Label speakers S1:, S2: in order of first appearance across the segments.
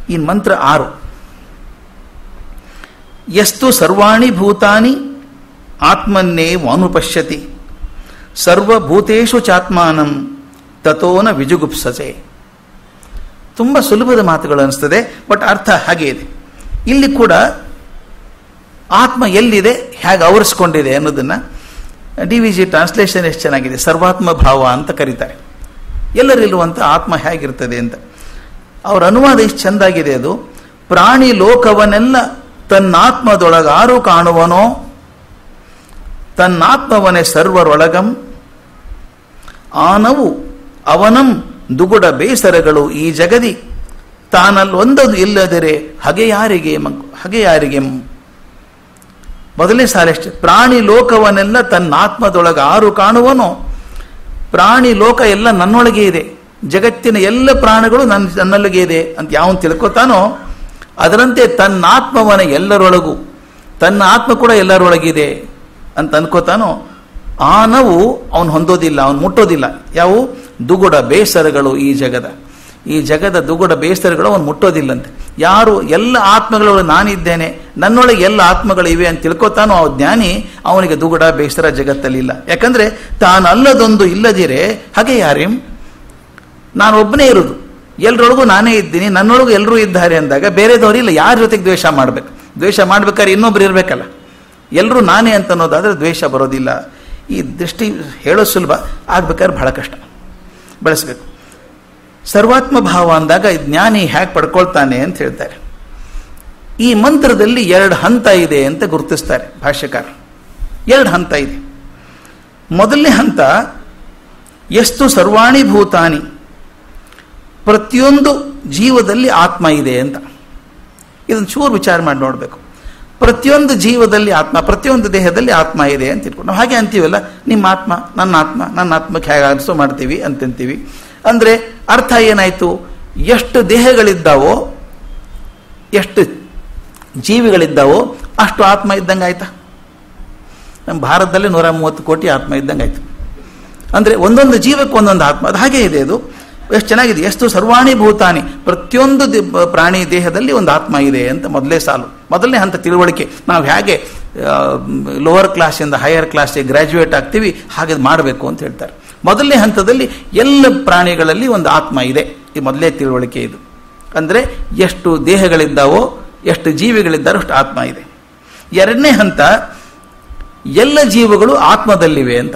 S1: ಈ ಮಂತ್ರ ಆರು ಎಷ್ಟು ಸರ್ವಾಣಿ ಭೂತಾನಿ ಆತ್ಮನ್ನೇ ವಾನುಪಶ್ಯತಿ ಸರ್ವಭೂತೇಶು ಚಾತ್ಮಾನಂ ತಥೋನ ವಿಜುಗುಪ್ಸಸೆ ತುಂಬ ಸುಲಭದ ಮಾತುಗಳು ಅನಿಸ್ತದೆ ಬಟ್ ಅರ್ಥ ಹಾಗೆ ಇದೆ ಇಲ್ಲಿ ಕೂಡ ಆತ್ಮ ಎಲ್ಲಿದೆ ಹೇಗೆ ಆವರಿಸ್ಕೊಂಡಿದೆ ಅನ್ನೋದನ್ನು ಡಿ ವಿ ಜಿ ಟ್ರಾನ್ಸ್ಲೇಷನ್ ಎಷ್ಟು ಚೆನ್ನಾಗಿದೆ ಸರ್ವಾತ್ಮ ಭಾವ ಅಂತ ಕರೀತಾರೆ ಎಲ್ಲರಿರುವಂಥ ಆತ್ಮ ಹೇಗಿರ್ತದೆ ಅಂತ ಅವರ ಅನುವಾದ ಎಷ್ಟು ಚೆಂದಾಗಿದೆ ಅದು ಪ್ರಾಣಿ ಲೋಕವನ್ನೆಲ್ಲ ತನ್ನಾತ್ಮದೊಳಗಾರು ಕಾಣುವನೋ ತನ್ನಾತ್ಮವನೇ ಸರ್ವರೊಳಗಂ ಆನವು ಅವನಂ ದುಗುಡ ಬೇಸರಗಳು ಈ ಜಗದಿ ತಾನಲ್ಲೊಂದದು ಇಲ್ಲದಿರೆ ಹಗೆ ಯಾರಿಗೆ ಮಗ್- ಹಗೆ ಯಾರಿಗೆ ಮೊದಲನೇ ಸಾಲಷ್ಟೆ ಪ್ರಾಣಿ ಲೋಕವನ್ನೆಲ್ಲ ತನ್ನ ಆತ್ಮದೊಳಗೆ ಆರು ಕಾಣುವನೋ ಪ್ರಾಣಿ ಲೋಕ ಎಲ್ಲ ನನ್ನೊಳಗೆ ಇದೆ ಜಗತ್ತಿನ ಎಲ್ಲ ಪ್ರಾಣಿಗಳು ನನ್ನ ನನ್ನೊಳಗೆ ಇದೆ ಅಂತ ಯಾವನ್ ತಿಳ್ಕೊತಾನೋ ಅದರಂತೆ ತನ್ನ ಆತ್ಮವನ ಎಲ್ಲರೊಳಗೂ ತನ್ನ ಆತ್ಮ ಕೂಡ ಎಲ್ಲರೊಳಗಿದೆ ಅಂತ ಅನ್ಕೋತಾನೋ ಆ ನೋವು ಅವನು ಹೊಂದೋದಿಲ್ಲ ಅವನು ಮುಟ್ಟೋದಿಲ್ಲ ಯಾವು ದುಗುಡ ಬೇಸರಗಳು ಈ ಜಗದ ಈ ಜಗದ ದುಗುಡ ಬೇಸರಗಳು ಅವನು ಮುಟ್ಟೋದಿಲ್ಲಂತೆ ಯಾರು ಎಲ್ಲ ಆತ್ಮಗಳೊಳಗೆ ನಾನಿದ್ದೇನೆ ನನ್ನೊಳಗೆ ಎಲ್ಲ ಆತ್ಮಗಳು ಇವೆ ಅಂತ ತಿಳ್ಕೊತಾನೋ ಆ ಜ್ಞಾನಿ ಅವನಿಗೆ ದುಗುಡ ಬೇಸರ ಜಗತ್ತಲ್ಲಿಲ್ಲ ಯಾಕಂದ್ರೆ ತಾನಲ್ಲದೊಂದು ಇಲ್ಲದಿರೆ ಹಾಗೆ ಯಾರೇಂ ನಾನು ಒಬ್ಬನೇ ಇರೋದು ಎಲ್ಲರೊಳಗೂ ನಾನೇ ಇದ್ದೀನಿ ನನ್ನೊಳಗೂ ಎಲ್ಲರೂ ಇದ್ದಾರೆ ಅಂದಾಗ ಬೇರೆದವರು ಇಲ್ಲ ಯಾರ ಜೊತೆಗೆ ದ್ವೇಷ ಮಾಡಬೇಕು ದ್ವೇಷ ಮಾಡ್ಬೇಕಾದ್ರೆ ಇನ್ನೊಬ್ರು ಇರಬೇಕಲ್ಲ ಎಲ್ಲರೂ ನಾನೇ ಅಂತ ಅನ್ನೋದಾದ್ರೆ ದ್ವೇಷ ಬರೋದಿಲ್ಲ ಈ ದೃಷ್ಟಿ ಹೇಳೋ ಸುಲಭ ಆಗ್ಬೇಕಾದ್ರೆ ಬಹಳ ಕಷ್ಟ ಬೆಳೆಸ್ಬೇಕು ಸರ್ವಾತ್ಮ ಭಾವ ಅಂದಾಗ ಈ ಜ್ಞಾನಿ ಹೇಗೆ ಪಡ್ಕೊಳ್ತಾನೆ ಅಂತ ಹೇಳ್ತಾರೆ ಈ ಮಂತ್ರದಲ್ಲಿ ಎರಡು ಹಂತ ಇದೆ ಅಂತ ಗುರುತಿಸ್ತಾರೆ ಭಾಷ್ಯಕಾರ ಎರಡು ಹಂತ ಇದೆ ಮೊದಲನೇ ಹಂತ ಎಷ್ಟು ಸರ್ವಾಣಿ ಭೂತಾನಿ ಪ್ರತಿಯೊಂದು ಜೀವದಲ್ಲಿ ಆತ್ಮ ಇದೆ ಅಂತ ಇದನ್ನು ಚೂರು ವಿಚಾರ ಮಾಡಿ ನೋಡಬೇಕು ಪ್ರತಿಯೊಂದು ಜೀವದಲ್ಲಿ ಆತ್ಮ ಪ್ರತಿಯೊಂದು ದೇಹದಲ್ಲಿ ಆತ್ಮ ಇದೆ ಅಂತ ಇಟ್ಕೊಂಡು ನಾವು ಹಾಗೆ ಅಂತೀವಲ್ಲ ನಿಮ್ಮ ಆತ್ಮ ನನ್ನ ಆತ್ಮ ನನ್ನ ಆತ್ಮಕ್ಕೆ ಹೇಗೆ ಅನಿಸೋ ಮಾಡ್ತೀವಿ ಅಂತಂತೀವಿ ಅಂದರೆ ಅರ್ಥ ಏನಾಯಿತು ಎಷ್ಟು ದೇಹಗಳಿದ್ದಾವೋ ಎಷ್ಟು ಜೀವಿಗಳಿದ್ದಾವೋ ಅಷ್ಟು ಆತ್ಮ ಇದ್ದಂಗೆ ಆಯ್ತಾ ನಮ್ಮ ಭಾರತದಲ್ಲಿ ನೂರ ಮೂವತ್ತು ಕೋಟಿ ಆತ್ಮ ಇದ್ದಂಗೆ ಆಯ್ತು ಅಂದರೆ ಒಂದೊಂದು ಜೀವಕ್ಕೆ ಒಂದೊಂದು ಆತ್ಮ ಅದು ಹಾಗೆ ಇದೆ ಅದು ಎಷ್ಟು ಚೆನ್ನಾಗಿದೆ ಎಷ್ಟು ಸರ್ವಾಣಿ ಭೂತಾನಿ ಪ್ರತಿಯೊಂದು ದಿ- ಪ್ರಾಣಿ ದೇಹದಲ್ಲಿ ಒಂದು ಆತ್ಮ ಇದೆ ಅಂತ ಮೊದಲೇ ಸಾಲು ಮೊದಲನೇ ಹಂತ ತಿಳುವಳಿಕೆ ನಾವು ಹೇಗೆ ಲೋವರ್ ಕ್ಲಾಸಿಂದ ಹೈಯರ್ ಕ್ಲಾಸಿಗೆ ಗ್ರ್ಯಾಜುಯೇಟ್ ಆಗ್ತೀವಿ ಹಾಗೆ ಮಾಡಬೇಕು ಅಂತ ಹೇಳ್ತಾರೆ ಮೊದಲನೇ ಹಂತದಲ್ಲಿ ಎಲ್ಲ ಪ್ರಾಣಿಗಳಲ್ಲಿ ಒಂದು ಆತ್ಮ ಇದೆ ಈ ಮೊದಲೇ ತಿಳುವಳಿಕೆ ಇದು ಅಂದರೆ ಎಷ್ಟು ದೇಹಗಳಿದ್ದಾವೋ ಎಷ್ಟು ಜೀವಿಗಳಿದ್ದಾರೋ ಅಷ್ಟು ಆತ್ಮ ಇದೆ ಎರಡನೇ ಹಂತ ಎಲ್ಲ ಜೀವಗಳು ಆತ್ಮದಲ್ಲಿವೆ ಅಂತ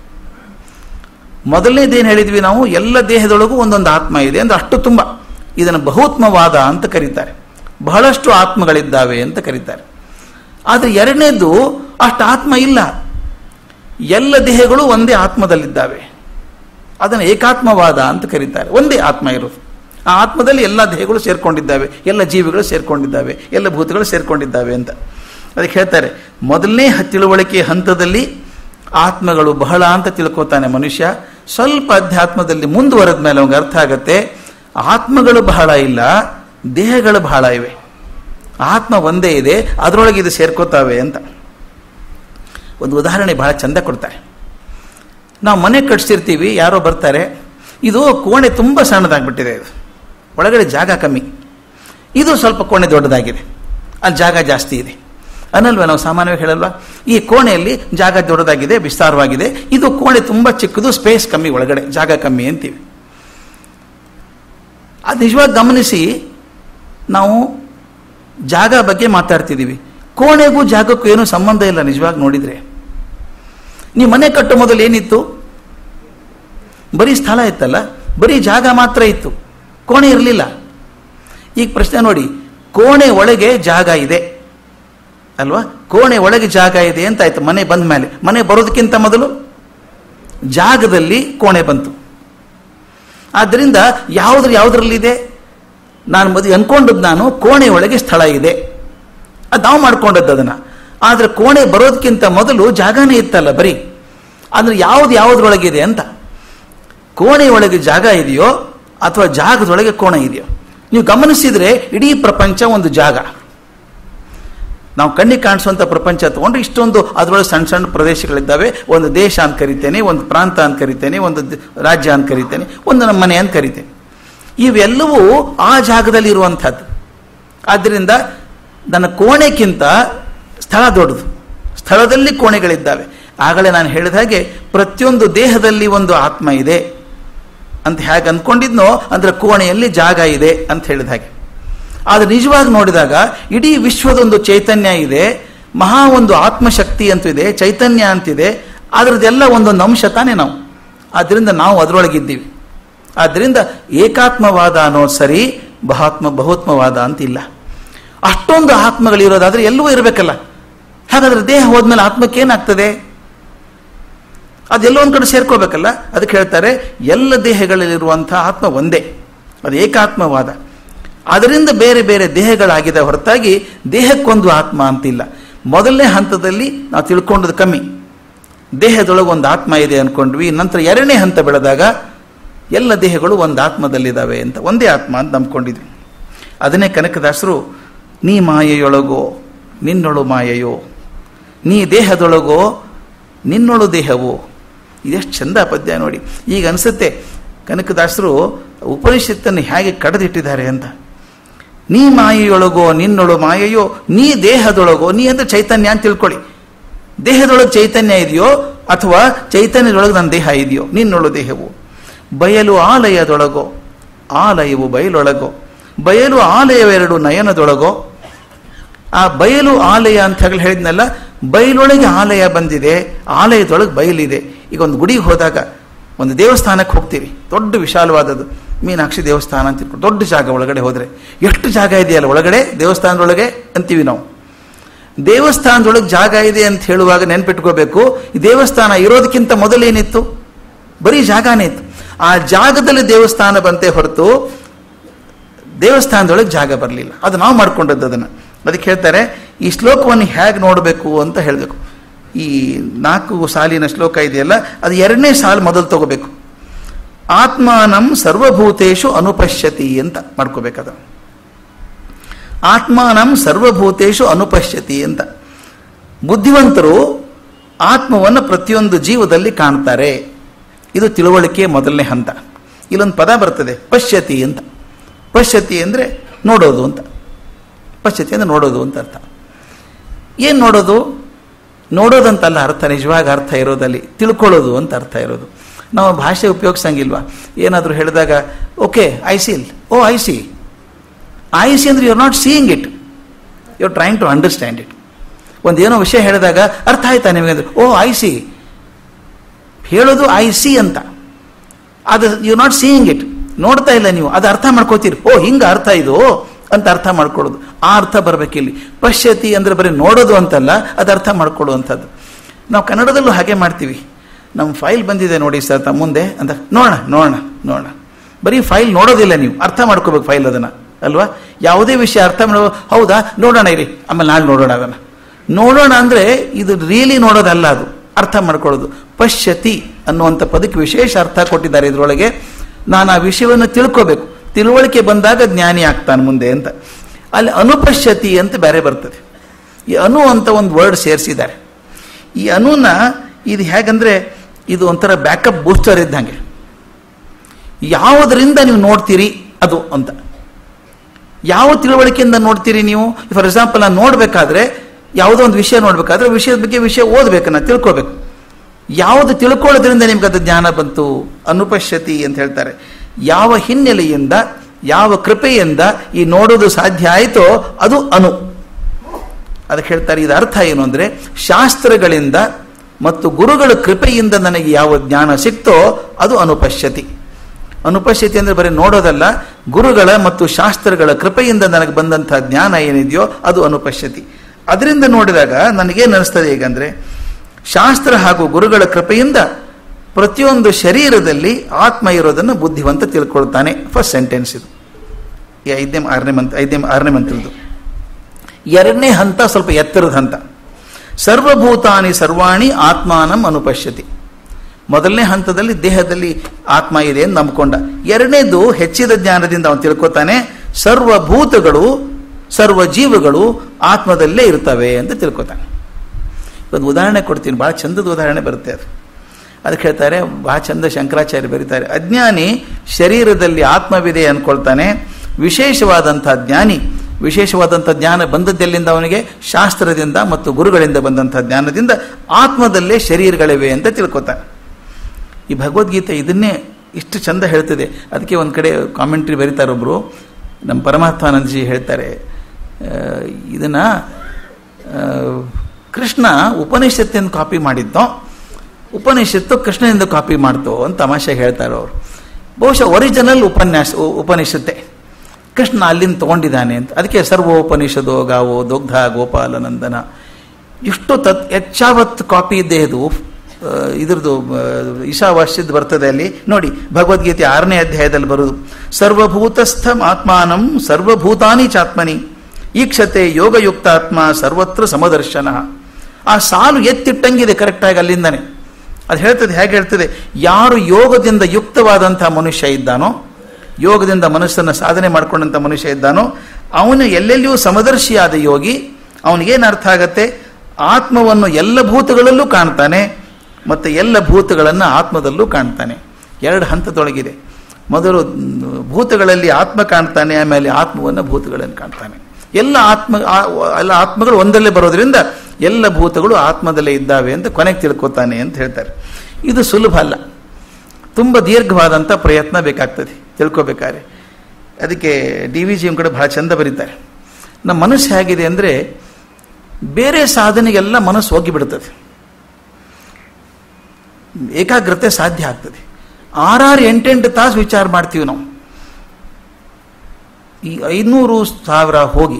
S1: ಮೊದಲನೇದೇನು ಹೇಳಿದ್ವಿ ನಾವು ಎಲ್ಲ ದೇಹದೊಳಗೂ ಒಂದೊಂದು ಆತ್ಮ ಇದೆ ಅಂದ್ರೆ ಅಷ್ಟು ತುಂಬ ಇದನ್ನು ಬಹುತ್ಮವಾದ ಅಂತ ಕರೀತಾರೆ ಬಹಳಷ್ಟು ಆತ್ಮಗಳಿದ್ದಾವೆ ಅಂತ ಕರೀತಾರೆ ಆದರೆ ಎರಡನೇದು ಅಷ್ಟು ಆತ್ಮ ಇಲ್ಲ ಎಲ್ಲ ದೇಹಗಳು ಒಂದೇ ಆತ್ಮದಲ್ಲಿದ್ದಾವೆ ಅದನ್ನು ಏಕಾತ್ಮವಾದ ಅಂತ ಕರೀತಾರೆ ಒಂದೇ ಆತ್ಮ ಇರೋದು ಆ ಆತ್ಮದಲ್ಲಿ ಎಲ್ಲ ದೇಹಗಳು ಸೇರ್ಕೊಂಡಿದ್ದಾವೆ ಎಲ್ಲ ಜೀವಿಗಳು ಸೇರ್ಕೊಂಡಿದ್ದಾವೆ ಎಲ್ಲ ಭೂತಗಳು ಸೇರ್ಕೊಂಡಿದ್ದಾವೆ ಅಂತ ಅದಕ್ಕೆ ಹೇಳ್ತಾರೆ ಮೊದಲನೇ ಹ- ತಿಳುವಳಿಕೆ ಹಂತದಲ್ಲಿ ಆತ್ಮಗಳು ಬಹಳ ಅಂತ ತಿಳ್ಕೊತಾನೆ ಮನುಷ್ಯ ಸ್ವಲ್ಪ ಅಧ್ಯಾತ್ಮದಲ್ಲಿ ಮುಂದುವರೆದ ಮೇಲೆ ಅವನಿಗೆ ಅರ್ಥ ಆಗತ್ತೆ ಆತ್ಮಗಳು ಬಹಳ ಇಲ್ಲ ದೇಹಗಳು ಬಹಳ ಇವೆ ಆತ್ಮ ಒಂದೇ ಇದೆ ಅದರೊಳಗೆ ಇದು ಸೇರ್ಕೋತಾವೆ ಅಂತ ಒಂದು ಉದಾಹರಣೆ ಬಹಳ ಚಂದ ಕೊಡ್ತಾರೆ ನಾವು ಮನೆ ಕಟ್ಸಿರ್ತೀವಿ ಯಾರೋ ಬರ್ತಾರೆ ಇದು ಕೋಣೆ ತುಂಬ ಸಣ್ಣದಾಗ್ಬಿಟ್ಟಿದೆ ಇದು ಒಳಗಡೆ ಜಾಗ ಕಮ್ಮಿ ಇದು ಸ್ವಲ್ಪ ಕೋಣೆ ದೊಡ್ಡದಾಗಿದೆ ಅಲ್ಲಿ ಜಾಗ ಜಾಸ್ತಿ ಇದೆ ಅನ್ನಲ್ವ ನಾವು ಸಾಮಾನ್ಯವಾಗಿ ಹೇಳಲ್ವಾ ಈ ಕೋಣೆಯಲ್ಲಿ ಜಾಗ ದೊಡ್ಡದಾಗಿದೆ ವಿಸ್ತಾರವಾಗಿದೆ ಇದು ಕೋಣೆ ತುಂಬ ಚಿಕ್ಕದು ಸ್ಪೇಸ್ ಕಮ್ಮಿ ಒಳಗಡೆ ಜಾಗ ಕಮ್ಮಿ ಅಂತೀವಿ ಅದು ನಿಜವಾಗಿ ಗಮನಿಸಿ ನಾವು ಜಾಗ ಬಗ್ಗೆ ಮಾತಾಡ್ತಿದ್ದೀವಿ ಕೋಣೆಗೂ ಜಾಗಕ್ಕೂ ಏನೂ ಸಂಬಂಧ ಇಲ್ಲ ನಿಜವಾಗಿ ನೋಡಿದರೆ ನೀವು ಮನೆ ಕಟ್ಟೋ ಮೊದಲು ಏನಿತ್ತು ಬರೀ ಸ್ಥಳ ಇತ್ತಲ್ಲ ಬರೀ ಜಾಗ ಮಾತ್ರ ಇತ್ತು ಕೋಣೆ ಇರಲಿಲ್ಲ ಈಗ ಪ್ರಶ್ನೆ ನೋಡಿ ಕೋಣೆ ಒಳಗೆ ಜಾಗ ಇದೆ ಅಲ್ವಾ ಕೋಣೆ ಒಳಗೆ ಜಾಗ ಇದೆ ಅಂತ ಆಯ್ತು ಮನೆ ಬಂದ ಮೇಲೆ ಮನೆ ಬರೋದಕ್ಕಿಂತ ಮೊದಲು ಜಾಗದಲ್ಲಿ ಕೋಣೆ ಬಂತು ಆದ್ದರಿಂದ ಯಾವುದ್ರ ಯಾವುದರಲ್ಲಿದೆ ನಾನು ಮದುವೆ ಅನ್ಕೊಂಡದ್ದು ನಾನು ಕೋಣೆ ಒಳಗೆ ಸ್ಥಳ ಇದೆ ಅದು ನಾವು ಮಾಡ್ಕೊಂಡದ್ದು ಅದನ್ನು ಆದರೆ ಕೋಣೆ ಬರೋದಕ್ಕಿಂತ ಮೊದಲು ಜಾಗನೇ ಇತ್ತಲ್ಲ ಬರೀ ಅಂದ್ರೆ ಯಾವ್ದು ಯಾವುದ್ರೊಳಗಿದೆ ಅಂತ ಕೋಣೆ ಒಳಗೆ ಜಾಗ ಇದೆಯೋ ಅಥವಾ ಜಾಗದೊಳಗೆ ಕೋಣೆ ಇದೆಯೋ ನೀವು ಗಮನಿಸಿದ್ರೆ ಇಡೀ ಪ್ರಪಂಚ ಒಂದು ಜಾಗ ನಾವು ಕಣ್ಣಿಗೆ ಕಾಣಿಸುವಂಥ ಪ್ರಪಂಚ ತಗೊಂಡ್ರೆ ಇಷ್ಟೊಂದು ಅದರೊಳಗೆ ಸಣ್ಣ ಸಣ್ಣ ಪ್ರದೇಶಗಳಿದ್ದಾವೆ ಒಂದು ದೇಶ ಅಂತ ಕರಿತೇನೆ ಒಂದು ಪ್ರಾಂತ ಅಂತ ಕರಿತೇನೆ ಒಂದು ದ- ರಾಜ್ಯ ಅಂತ ಕರಿತೇನೆ ಒಂದು ನಮ್ಮ ಮನೆ ಅಂತ ಕರಿತೇನೆ ಇವೆಲ್ಲವೂ ಆ ಜಾಗದಲ್ಲಿ ಇರುವಂಥದ್ದು ಆದ್ದರಿಂದ ನನ್ನ ಕೋಣೆಗಿಂತ ಸ್ಥಳ ದೊಡ್ಡದು ಸ್ಥಳದಲ್ಲಿ ಕೋಣೆಗಳಿದ್ದಾವೆ ಆಗಲೇ ನಾನು ಹೇಳಿದ ಹಾಗೆ ಪ್ರತಿಯೊಂದು ದೇಹದಲ್ಲಿ ಒಂದು ಆತ್ಮ ಇದೆ ಅಂತ ಹೇಗೆ ಅಂದ್ಕೊಂಡಿದ್ನೋ ಅಂದ್ರೆ ಕೋಣೆಯಲ್ಲಿ ಜಾಗ ಇದೆ ಅಂತ ಹೇಳಿದ ಹಾಗೆ ಆದರೆ ನಿಜವಾಗಿ ನೋಡಿದಾಗ ಇಡೀ ವಿಶ್ವದೊಂದು ಚೈತನ್ಯ ಇದೆ ಮಹಾ ಒಂದು ಆತ್ಮಶಕ್ತಿ ಅಂತಿದೆ ಚೈತನ್ಯ ಅಂತಿದೆ ಅದರದ್ದೆಲ್ಲ ಒಂದೊಂದು ಅಂಶ ತಾನೇ ನಾವು ಆದ್ದರಿಂದ ನಾವು ಅದರೊಳಗಿದ್ದೀವಿ ಆದ್ದರಿಂದ ಏಕಾತ್ಮವಾದ ಅನ್ನೋದು ಸರಿ ಬಹಾತ್ಮ ಬಹುತ್ಮವಾದ ಅಂತಿಲ್ಲ ಅಷ್ಟೊಂದು ಆತ್ಮಗಳಿರೋದಾದ್ರೆ ಎಲ್ಲವೂ ಇರಬೇಕಲ್ಲ ಹಾಗಾದ್ರೆ ದೇಹ ಹೋದ್ಮೇಲೆ ಆತ್ಮಕ್ಕೆ ಏನಾಗ್ತದೆ ಅದೆಲ್ಲ ಒಂದು ಕಡೆ ಸೇರ್ಕೋಬೇಕಲ್ಲ ಅದಕ್ಕೆ ಹೇಳ್ತಾರೆ ಎಲ್ಲ ದೇಹಗಳಲ್ಲಿರುವಂತಹ ಆತ್ಮ ಒಂದೇ ಅದು ಏಕಾತ್ಮವಾದ ಅದರಿಂದ ಬೇರೆ ಬೇರೆ ದೇಹಗಳಾಗಿದೆ ಹೊರತಾಗಿ ದೇಹಕ್ಕೊಂದು ಆತ್ಮ ಅಂತಿಲ್ಲ ಮೊದಲನೇ ಹಂತದಲ್ಲಿ ನಾವು ತಿಳ್ಕೊಂಡದ್ದು ಕಮ್ಮಿ ದೇಹದೊಳಗೆ ಒಂದು ಆತ್ಮ ಇದೆ ಅಂದ್ಕೊಂಡ್ವಿ ನಂತರ ಎರಡನೇ ಹಂತ ಬೆಳೆದಾಗ ಎಲ್ಲ ದೇಹಗಳು ಒಂದು ಆತ್ಮದಲ್ಲಿದ್ದಾವೆ ಅಂತ ಒಂದೇ ಆತ್ಮ ಅಂತ ನಂಬ್ಕೊಂಡಿದ್ವಿ ಅದನ್ನೇ ಕನಕದಾಸರು ನೀ ಮಾಯೆಯೊಳಗೋ ನಿನ್ನೊಳು ಮಾಯೆಯೋ ನೀ ದೇಹದೊಳಗೋ ನಿನ್ನೊಳು ದೇಹವೋ ಇದೆಷ್ಟು ಚಂದ ಪದ್ಯ ನೋಡಿ ಈಗ ಅನಿಸುತ್ತೆ ಕನಕದಾಸರು ಉಪನಿಷತ್ತನ್ನು ಹೇಗೆ ಕಳೆದಿಟ್ಟಿದ್ದಾರೆ ಅಂತ ನೀ ಮಾಯೆಯೊಳಗೋ ನಿನ್ನೊಳು ಮಾಯೆಯೋ ನೀ ದೇಹದೊಳಗೋ ನೀ ಅಂದ್ರೆ ಚೈತನ್ಯ ಅಂತ ತಿಳ್ಕೊಳ್ಳಿ ದೇಹದೊಳಗೆ ಚೈತನ್ಯ ಇದೆಯೋ ಅಥವಾ ಚೈತನ್ಯದೊಳಗೆ ನನ್ನ ದೇಹ ಇದೆಯೋ ನಿನ್ನೊಳು ದೇಹವು ಬಯಲು ಆಲಯದೊಳಗೋ ಆಲಯವು ಬಯಲೊಳಗೋ ಬಯಲು ಆಲಯವೆರಡು ನಯನದೊಳಗೋ ಆ ಬಯಲು ಆಲಯ ಅಂತ ಹೇಳಿ ಹೇಳಿದ್ನಲ್ಲ ಬಯಲೊಳಗೆ ಆಲಯ ಬಂದಿದೆ ಆಲಯದೊಳಗೆ ಬಯಲಿದೆ ಈಗ ಒಂದು ಗುಡಿಗೆ ಹೋದಾಗ ಒಂದು ದೇವಸ್ಥಾನಕ್ಕೆ ಹೋಗ್ತೀರಿ ದೊಡ್ಡ ವಿಶಾಲವಾದದ್ದು ಮೀನಾಕ್ಷಿ ದೇವಸ್ಥಾನ ಅಂತ ತಿಳ್ಕೊಂಡು ದೊಡ್ಡ ಜಾಗ ಒಳಗಡೆ ಹೋದರೆ ಎಷ್ಟು ಜಾಗ ಇದೆಯಲ್ಲ ಒಳಗಡೆ ದೇವಸ್ಥಾನದೊಳಗೆ ಅಂತೀವಿ ನಾವು ದೇವಸ್ಥಾನದೊಳಗೆ ಜಾಗ ಇದೆ ಅಂತ ಹೇಳುವಾಗ ನೆನ್ಪಿಟ್ಕೋಬೇಕು ಈ ದೇವಸ್ಥಾನ ಇರೋದಕ್ಕಿಂತ ಮೊದಲೇನಿತ್ತು ಬರೀ ಜಾಗನೇ ಇತ್ತು ಆ ಜಾಗದಲ್ಲಿ ದೇವಸ್ಥಾನ ಬಂತೆ ಹೊರತು ದೇವಸ್ಥಾನದೊಳಗೆ ಜಾಗ ಬರಲಿಲ್ಲ ಅದು ನಾವು ಮಾಡ್ಕೊಂಡದ್ದು ಅದನ್ನು ಅದಕ್ಕೆ ಹೇಳ್ತಾರೆ ಈ ಶ್ಲೋಕವನ್ನು ಹೇಗೆ ನೋಡಬೇಕು ಅಂತ ಹೇಳಬೇಕು ಈ ನಾಲ್ಕು ಸಾಲಿನ ಶ್ಲೋಕ ಇದೆಯಲ್ಲ ಅದು ಎರಡನೇ ಸಾಲು ಮೊದಲು ತಗೋಬೇಕು ಆತ್ಮಾನಂ ಸರ್ವಭೂತೇಶು ಅನುಪಶ್ಯತಿ ಅಂತ ಮಾಡ್ಕೋಬೇಕದ ಆತ್ಮಾನಂ ಸರ್ವಭೂತೇಶು ಅನುಪಶ್ಯತಿ ಅಂತ ಬುದ್ಧಿವಂತರು ಆತ್ಮವನ್ನು ಪ್ರತಿಯೊಂದು ಜೀವದಲ್ಲಿ ಕಾಣ್ತಾರೆ ಇದು ತಿಳುವಳಿಕೆ ಮೊದಲನೇ ಹಂತ ಇಲ್ಲೊಂದು ಪದ ಬರ್ತದೆ ಪಶ್ಯತಿ ಅಂತ ಪಶ್ಯತಿ ಅಂದರೆ ನೋಡೋದು ಅಂತ ಪಶ್ಯತಿ ಅಂದರೆ ನೋಡೋದು ಅಂತ ಅರ್ಥ ಏನು ನೋಡೋದು ನೋಡೋದಂತಲ್ಲ ಅರ್ಥ ನಿಜವಾಗಿ ಅರ್ಥ ಇರೋದಲ್ಲಿ ತಿಳ್ಕೊಳ್ಳೋದು ಅಂತ ಅರ್ಥ ಇರೋದು ನಾವು ಭಾಷೆ ಉಪಯೋಗಿಸಂಗಿಲ್ವಾ ಏನಾದರೂ ಹೇಳಿದಾಗ okay I see oh I see I see ಅಂದ್ರೆ you are not seeing it you are trying to understand it ಒಂದು ಏನೋ ವಿಷಯ ಹೇಳಿದಾಗ ಅರ್ಥ ಆಯ್ತಾ ನಿಮಗೆ ಅಂದ್ರೆ ಓ ಐ ಸಿ ಹೇಳೋದು ಐ ಸಿ ಅಂತ ಅದು ಯು ನಾಟ್ ಸೀಯಿಂಗ್ ಇಟ್ ನೋಡ್ತಾ ಇಲ್ಲ ನೀವು ಅದು ಅರ್ಥ ಮಾಡ್ಕೋತೀರಿ ಓ ಹಿಂಗ ಅರ್ಥ ಇದು ಅಂತ ಅರ್ಥ ಮಾಡ್ಕೊಳ್ಳೋದು ಆ ಅರ್ಥ ಬರಬೇಕಿಲ್ಲಿ ಪಶ್ಯತಿ ಅಂದ್ರೆ ಬರೀ ನೋಡೋದು ಅಂತಲ್ಲ ಅದು ಅರ್ಥ ಮಾಡ್ಕೊಳ್ಳುವಂಥದ್ದು ನಾವು ಕನ್ನಡದಲ್ಲೂ ಹಾಗೆ ಮಾಡ್ತೀವಿ ನಮ್ಮ ಫೈಲ್ ಬಂದಿದೆ ನೋಡಿ ಸರ್ ತಮ್ಮ ಮುಂದೆ ಅಂತ ನೋಡೋಣ ನೋಡೋಣ ನೋಡೋಣ ಬರೀ ಫೈಲ್ ನೋಡೋದಿಲ್ಲ ನೀವು ಅರ್ಥ ಮಾಡ್ಕೋಬೇಕು ಫೈಲ್ ಅದನ್ನು ಅಲ್ವಾ ಯಾವುದೇ ವಿಷಯ ಅರ್ಥ ಮಾಡೋ ಹೌದಾ ನೋಡೋಣ ಇರಿ ಆಮೇಲೆ ನಾಳೆ ನೋಡೋಣ ಅದನ್ನು ನೋಡೋಣ ಅಂದರೆ ಇದು ರಿಯಲಿ ನೋಡೋದಲ್ಲ ಅದು ಅರ್ಥ ಮಾಡ್ಕೊಳ್ಳೋದು ಪಶ್ಯತಿ ಅನ್ನುವಂಥ ಪದಕ್ಕೆ ವಿಶೇಷ ಅರ್ಥ ಕೊಟ್ಟಿದ್ದಾರೆ ಇದರೊಳಗೆ ನಾನು ಆ ವಿಷಯವನ್ನು ತಿಳ್ಕೋಬೇಕು ತಿಳುವಳಿಕೆ ಬಂದಾಗ ಜ್ಞಾನಿ ಆಗ್ತಾನೆ ಮುಂದೆ ಅಂತ ಅಲ್ಲಿ ಅನುಪಶ್ಯತಿ ಅಂತ ಬೇರೆ ಬರ್ತದೆ ಈ ಅನು ಅಂತ ಒಂದು ವರ್ಡ್ ಸೇರಿಸಿದ್ದಾರೆ ಈ ಅನುನ ಇದು ಹೇಗಂದ್ರೆ ಇದು ಒಂಥರ ಬ್ಯಾಕಪ್ ಬೂಸ್ಟರ್ ಇದ್ದಂಗೆ ಯಾವುದರಿಂದ ನೀವು ನೋಡ್ತೀರಿ ಅದು ಅಂತ ಯಾವ ತಿಳುವಳಿಕೆಯಿಂದ ನೋಡ್ತೀರಿ ನೀವು ಫಾರ್ ಎಕ್ಸಾಂಪಲ್ ನಾನು ನೋಡಬೇಕಾದ್ರೆ ಯಾವುದೋ ಒಂದು ವಿಷಯ ನೋಡಬೇಕಾದ್ರೆ ವಿಷಯದ ಬಗ್ಗೆ ವಿಷಯ ಓದಬೇಕು ನಾನು ತಿಳ್ಕೋಬೇಕು ಯಾವುದು ತಿಳ್ಕೊಳ್ಳೋದ್ರಿಂದ ನಿಮ್ಗೆ ಅದು ಜ್ಞಾನ ಬಂತು ಅನುಪಶ್ಯತಿ ಅಂತ ಹೇಳ್ತಾರೆ ಯಾವ ಹಿನ್ನೆಲೆಯಿಂದ ಯಾವ ಕೃಪೆಯಿಂದ ಈ ನೋಡೋದು ಸಾಧ್ಯ ಆಯಿತೋ ಅದು ಅನು ಅದಕ್ಕೆ ಹೇಳ್ತಾರೆ ಇದು ಅರ್ಥ ಏನು ಅಂದರೆ ಶಾಸ್ತ್ರಗಳಿಂದ ಮತ್ತು ಗುರುಗಳ ಕೃಪೆಯಿಂದ ನನಗೆ ಯಾವ ಜ್ಞಾನ ಸಿಕ್ತೋ ಅದು ಅನುಪಶ್ಯತಿ ಅನುಪಶ್ಯತಿ ಅಂದರೆ ಬರೀ ನೋಡೋದಲ್ಲ ಗುರುಗಳ ಮತ್ತು ಶಾಸ್ತ್ರಗಳ ಕೃಪೆಯಿಂದ ನನಗೆ ಬಂದಂಥ ಜ್ಞಾನ ಏನಿದೆಯೋ ಅದು ಅನುಪಶ್ಯತಿ ಅದರಿಂದ ನೋಡಿದಾಗ ನನಗೇನು ಅನಿಸ್ತದೆ ಈಗಂದ್ರೆ ಶಾಸ್ತ್ರ ಹಾಗೂ ಗುರುಗಳ ಕೃಪೆಯಿಂದ ಪ್ರತಿಯೊಂದು ಶರೀರದಲ್ಲಿ ಆತ್ಮ ಇರೋದನ್ನು ಬುದ್ಧಿವಂತ ತಿಳ್ಕೊಳ್ತಾನೆ ಫಸ್ಟ್ ಸೆಂಟೆನ್ಸ್ ಇದು ಈ ಐದನೇ ಆರನೇ ಮಂತ್ ಐದನೇ ಆರನೇ ಮಂತ್ರದ್ದು ಎರಡನೇ ಹಂತ ಸ್ವಲ್ಪ ಎತ್ತರದ ಹಂತ ಸರ್ವಭೂತಾನಿ ಸರ್ವಾಣಿ ಆತ್ಮಾನಂ ಅನುಪಶ್ಯತಿ ಮೊದಲನೇ ಹಂತದಲ್ಲಿ ದೇಹದಲ್ಲಿ ಆತ್ಮ ಇದೆ ಅಂತ ನಂಬ್ಕೊಂಡ ಎರಡನೇದು ಹೆಚ್ಚಿದ ಜ್ಞಾನದಿಂದ ಅವನು ತಿಳ್ಕೊತಾನೆ ಸರ್ವಭೂತಗಳು ಸರ್ವ ಜೀವಗಳು ಆತ್ಮದಲ್ಲೇ ಇರ್ತವೆ ಅಂತ ತಿಳ್ಕೊತಾನೆ ಒಂದು ಉದಾಹರಣೆ ಕೊಡ್ತೀನಿ ಭಾಳ ಚಂದದ ಉದಾಹರಣೆ ಬರುತ್ತೆ ಅದು ಅದಕ್ಕೆ ಹೇಳ್ತಾರೆ ಭಾಳ ಚಂದ ಶಂಕರಾಚಾರ್ಯ ಬರೀತಾರೆ ಅಜ್ಞಾನಿ ಶರೀರದಲ್ಲಿ ಆತ್ಮವಿದೆ ಅಂದ್ಕೊಳ್ತಾನೆ ವಿಶೇಷವಾದಂಥ ಜ್ಞಾನಿ ವಿಶೇಷವಾದಂಥ ಜ್ಞಾನ ಬಂದದ್ದೆಲ್ಲಿಂದ ಅವನಿಗೆ ಶಾಸ್ತ್ರದಿಂದ ಮತ್ತು ಗುರುಗಳಿಂದ ಬಂದಂಥ ಜ್ಞಾನದಿಂದ ಆತ್ಮದಲ್ಲೇ ಶರೀರಗಳಿವೆ ಅಂತ ತಿಳ್ಕೊತಾನೆ ಈ ಭಗವದ್ಗೀತೆ ಇದನ್ನೇ ಇಷ್ಟು ಚಂದ ಹೇಳ್ತದೆ ಅದಕ್ಕೆ ಒಂದು ಕಡೆ ಕಾಮೆಂಟ್ರಿ ಬರೀತಾರೊಬ್ಬರು ನಮ್ಮ ಪರಮಾತ್ಮಾನಂದಜಿ ಹೇಳ್ತಾರೆ ಇದನ್ನು ಕೃಷ್ಣ ಉಪನಿಷತ್ತಿನ ಕಾಪಿ ಮಾಡಿದ್ದೋ ಉಪನಿಷತ್ತು ಕೃಷ್ಣನಿಂದ ಕಾಪಿ ಮಾಡ್ತೋ ಅಂತ ತಮಾಷೆ ಹೇಳ್ತಾರೆ ಅವರು ಬಹುಶಃ ಒರಿಜಿನಲ್ ಉಪನ್ಯಾಸ ಉಪನಿಷತ್ತೆ ಕೃಷ್ಣ ಅಲ್ಲಿಂದ ತೊಗೊಂಡಿದ್ದಾನೆ ಅಂತ ಅದಕ್ಕೆ ಸರ್ವೋಪನಿಷದೋ ಗಾವೋ ದೊಗ್ಧ ಗೋಪಾಲನಂದನ ಇಷ್ಟು ತತ್ ಹೆಚ್ಚಾವತ್ತು ಕಾಪಿ ಇದ್ದೇ ಇದು ಆ, ಇದ್ರದ್ದು ಆ, ಈಶಾವಾಸ್ಯದ ಬರ್ತದೆ ಅಲ್ಲಿ ನೋಡಿ ಭಗವದ್ಗೀತೆ ಆರನೇ ಅಧ್ಯಾಯದಲ್ಲಿ ಬರುವುದು ಸರ್ವಭೂತಸ್ಥಂ ಆತ್ಮಾನಂ ಸರ್ವಭೂತಾನಿ ಚಾತ್ಮನಿ ಈಕ್ಷತೆ ಯೋಗಯುಕ್ತಾತ್ಮ ಸರ್ವತ್ರ ಸಮದರ್ಶನ ಆ ಸಾಲು ಎತ್ತಿಟ್ಟಂಗಿದೆ ಕರೆಕ್ಟಾಗಿ ಅಲ್ಲಿಂದನೇ ಅದು ಹೇಳ್ತದೆ ಹೇಗೆ ಹೇಳ್ತದೆ ಯಾರು ಯೋಗದಿಂದ ಯುಕ್ತವಾದಂಥ ಮನುಷ್ಯ ಇದ್ದಾನೋ ಯೋಗದಿಂದ ಮನಸ್ಸನ್ನು ಸಾಧನೆ ಮಾಡಿಕೊಂಡಂಥ ಮನುಷ್ಯ ಇದ್ದಾನೋ ಅವನು ಎಲ್ಲೆಲ್ಲಿಯೂ ಸಮದರ್ಶಿಯಾದ ಯೋಗಿ ಅವನಿಗೇನು ಅರ್ಥ ಆಗತ್ತೆ ಆತ್ಮವನ್ನು ಎಲ್ಲ ಭೂತಗಳಲ್ಲೂ ಕಾಣ್ತಾನೆ ಮತ್ತು ಎಲ್ಲ ಭೂತಗಳನ್ನು ಆತ್ಮದಲ್ಲೂ ಕಾಣ್ತಾನೆ ಎರಡು ಹಂತದೊಳಗಿದೆ ಮೊದಲು ಮ್, ಭೂತಗಳಲ್ಲಿ ಆತ್ಮ ಕಾಣ್ತಾನೆ ಆಮೇಲೆ ಆತ್ಮವನ್ನು ಭೂತಗಳನ್ನು ಕಾಣ್ತಾನೆ ಎಲ್ಲ ಆತ್ಮ ಆ- ಎಲ್ಲ ಆತ್ಮಗಳು ಒಂದಲ್ಲೇ ಬರೋದ್ರಿಂದ ಎಲ್ಲ ಭೂತಗಳು ಆತ್ಮದಲ್ಲೇ ಇದ್ದಾವೆ ಅಂತ ಕೊನೆಗೆ ತಿಳ್ಕೊತಾನೆ ಅಂತ ಹೇಳ್ತಾರೆ ಇದು ಸುಲಭ ಅಲ್ಲ ತುಂಬ ದೀರ್ಘವಾದಂಥ ಪ್ರಯತ್ನ ಬೇಕಾಗ್ತದೆ ತಿಳ್ಕೊಬೇಕಾದ್ರೆ ಅದಕ್ಕೆ ಡಿ ವಿ ಜಿ ಕಡೆ ಬಹಳ ಚಂದ ಬರೀತಾರೆ ನಮ್ಮ ಮನಸ್ಸು ಹೇಗಿದೆ ಅಂದರೆ ಬೇರೆ ಸಾಧನೆಗೆಲ್ಲ ಮನಸ್ಸು ಹೋಗಿಬಿಡ್ತದೆ ಏಕಾಗ್ರತೆ ಸಾಧ್ಯ ಆಗ್ತದೆ ಆರಾರು ಎಂಟೆಂಟು ತಾಸು ವಿಚಾರ ಮಾಡ್ತೀವಿ ನಾವು ಈ ಐನೂರು ಸಾವಿರ ಹೋಗಿ